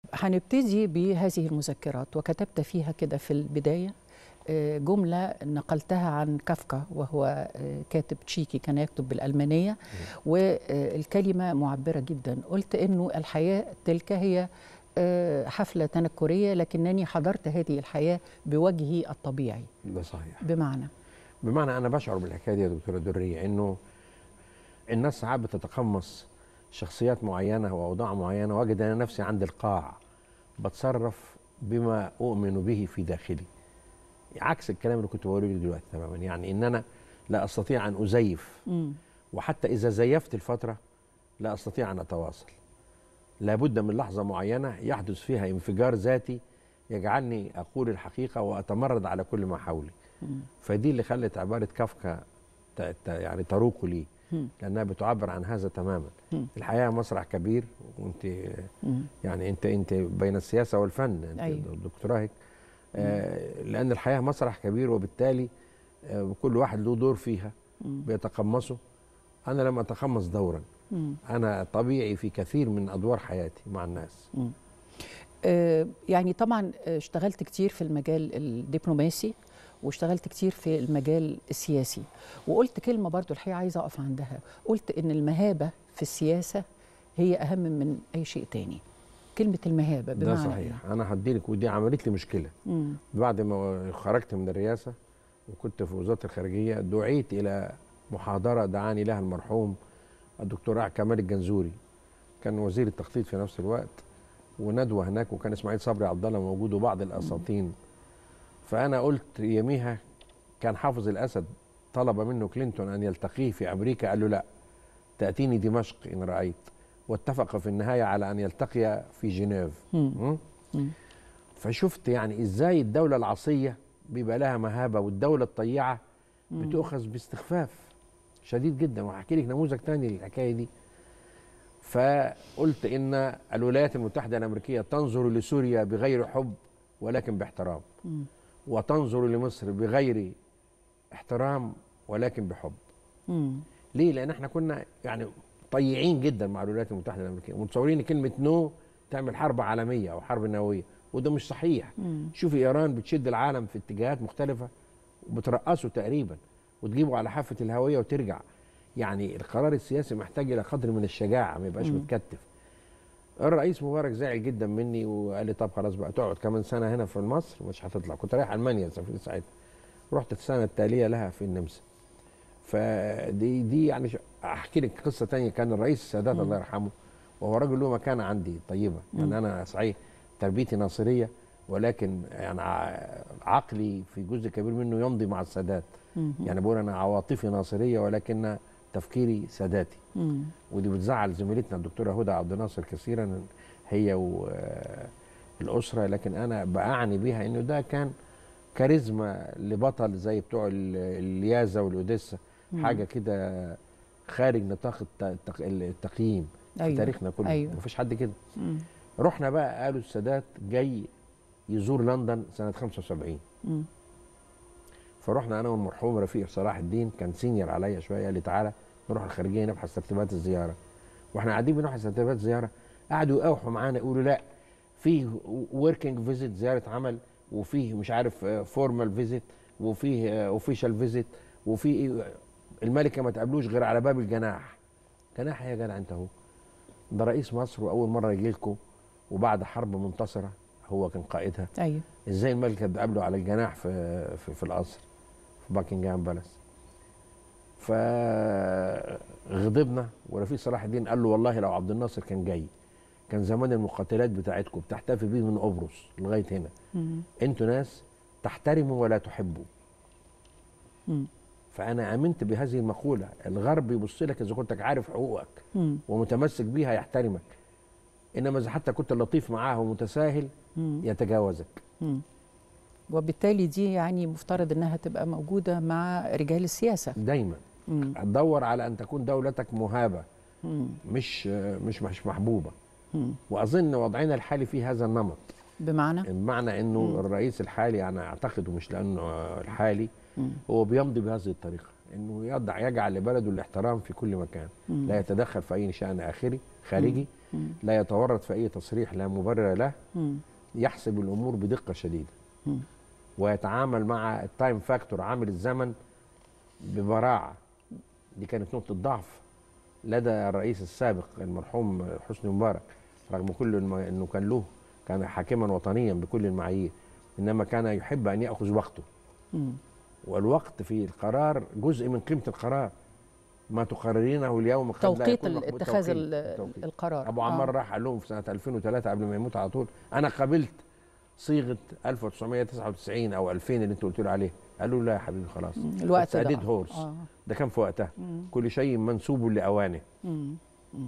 هنبتدي بهذه المذكرات وكتبت فيها كده في البداية آه، جملة نقلتها عن كافكا وهو آه، كاتب تشيكي كان يكتب بالألمانية والكلمة معبرة جدا قلت أنه الحياة تلك هي آه، حفلة تنكرية لكنني حضرت هذه الحياة بوجهي الطبيعي ده صحيح بمعنى بمعنى انا بشعر بالحكايه دي يا دكتوره دريه انه الناس ساعات بتتقمص شخصيات معينه واوضاع معينه واجد انا نفسي عند القاع بتصرف بما اؤمن به في داخلي عكس الكلام اللي كنت بقوله لك دلوقتي تماما يعني ان انا لا استطيع ان ازيف مم. وحتى اذا زيفت الفتره لا استطيع ان اتواصل لابد من لحظه معينه يحدث فيها انفجار ذاتي يجعلني اقول الحقيقه واتمرد على كل ما حولي مم. فدي اللي خلت عباره كافكا ت- ت- يعني تروق لي مم. لانها بتعبر عن هذا تماما مم. الحياه مسرح كبير وانت مم. يعني انت انت بين السياسه والفن انت أيوة. دكتوراه هيك آه لان الحياه مسرح كبير وبالتالي آه كل واحد له دور فيها مم. بيتقمصه انا لم اتقمص دورا مم. انا طبيعي في كثير من ادوار حياتي مع الناس مم. آه، يعني طبعا آه، اشتغلت كتير في المجال الدبلوماسي واشتغلت كتير في المجال السياسي وقلت كلمة برضو الحقيقة عايزة أقف عندها قلت إن المهابة في السياسة هي أهم من أي شيء تاني كلمة المهابة ده بمعنى صحيح انا هديلك ودي عملت لي مشكله إيه؟ مم. بعد ما خرجت من الرئاسة وكنت في وزارة الخارجية دعيت إلى محاضرة دعاني لها المرحوم الدكتور كمال الجنزوري كان وزير التخطيط في نفس الوقت وندوة هناك وكان إسماعيل صبري عبد الله موجود وبعض الأساطين فأنا قلت يوميها كان حافظ الأسد طلب منه كلينتون أن يلتقيه في أمريكا قال له لا تأتيني دمشق إن رأيت واتفق في النهاية على أن يلتقي في جنيف مم. م? مم. فشفت يعني ازاي الدولة العصية بيبقى لها مهابة والدولة الطيعة بتؤخذ باستخفاف شديد جدا وهحكي لك نموذج تاني للحكاية دي فقلت ان الولايات المتحدة الامريكية تنظر لسوريا بغير حب ولكن باحترام مم. وتنظر لمصر بغير احترام ولكن بحب مم. ليه؟ لان احنا كنا يعني طيعين جدا مع الولايات المتحده الامريكيه ومتصورين ان كلمه نو تعمل حرب عالميه او حرب نوويه وده مش صحيح مم. شوفي ايران بتشد العالم في اتجاهات مختلفه وبترقصه تقريبا وتجيبه على حافه الهويه وترجع يعني القرار السياسي محتاج الى قدر من الشجاعه ما يبقاش مم. متكتف الرئيس مبارك زعل جدا مني وقال لي طب خلاص بقى تقعد كمان سنه هنا في مصر مش هتطلع كنت رايح المانيا سافرت ساعتها رحت السنه التاليه لها في النمسا فدي دي يعني ش- احكي لك قصه تانية كان الرئيس السادات مم. الله يرحمه وهو راجل له مكانه عندي طيبه مم. يعني انا صحيح تربيتي ناصريه ولكن يعني ع- عقلي في جزء كبير منه يمضي مع السادات مم. يعني بقول انا عواطفي ناصريه ولكن تفكيري ساداتي مم. ودي بتزعل زميلتنا الدكتوره هدى عبد الناصر كثيرا هي والاسره لكن انا باعني بيها انه ده كان كاريزما لبطل زي بتوع ال- اليازا والاوديسا مم. حاجه كده خارج نطاق الت- التق- التقييم في أيوة. تاريخنا كله أيوة. مفيش حد كده مم. رحنا بقى قالوا السادات جاي يزور لندن سنه 75 مم. فرحنا انا والمرحوم رفيق صلاح الدين كان سينيور عليا شويه قال لي تعالى نروح الخارجيه نبحث ترتيبات الزياره واحنا قاعدين بنبحث ترتيبات الزياره قعدوا يقاوحوا معانا يقولوا لا في وركينج فيزيت زياره عمل وفيه مش عارف فورمال فيزيت وفيه اوفيشال فيزيت وفي إيه، الملكه ما تقابلوش غير على باب الجناح جناح إيه يا جدع انت اهو ده رئيس مصر واول مره يجي لكم وبعد حرب منتصره هو كان قائدها أيوة ازاي الملكه تقابله على الجناح في في, في القصر في باكنجهام بالاس فغضبنا ورفيق صلاح الدين قال له والله لو عبد الناصر كان جاي كان زمان المقاتلات بتاعتكم بتحتفي بيه من قبرص لغايه هنا مم. انتوا ناس تحترموا ولا تحبوا مم. فانا امنت بهذه المقوله الغرب يبص لك اذا كنتك عارف حقوقك مم. ومتمسك بيها يحترمك انما اذا حتى كنت لطيف معاه ومتساهل مم. يتجاوزك مم. وبالتالي دي يعني مفترض انها تبقى موجوده مع رجال السياسه دايما مم. تدور على ان تكون دولتك مهابه مم. مش مش مش محبوبه مم. واظن وضعنا الحالي في هذا النمط بمعنى بمعنى انه مم. الرئيس الحالي انا اعتقد ومش لانه الحالي مم. هو بيمضي بهذه الطريقه انه يضع يجعل لبلده الاحترام في كل مكان مم. لا يتدخل في اي شان اخري خارجي مم. لا يتورط في اي تصريح لا مبرر له مم. يحسب الامور بدقه شديده مم. ويتعامل مع التايم فاكتور عامل الزمن ببراعه دي كانت نقطه ضعف لدى الرئيس السابق المرحوم حسني مبارك رغم كل الم... انه كان له كان حاكما وطنيا بكل المعايير انما كان يحب ان ياخذ وقته مم. والوقت في القرار جزء من قيمه القرار ما تقررينه اليوم قد لا توقيت يكون ال- مقبول. اتخاذ توقيت. ال- توقيت. القرار ابو آه. عمار راح قال لهم في سنه 2003 قبل ما يموت على طول انا قبلت صيغه 1999 او 2000 اللي انت قلت له عليه قالوا لا يا حبيبي خلاص مم. الوقت ده اديت آه. هورس آه. ده كان في وقتها مم. كل شيء منسوب لاوانه مم.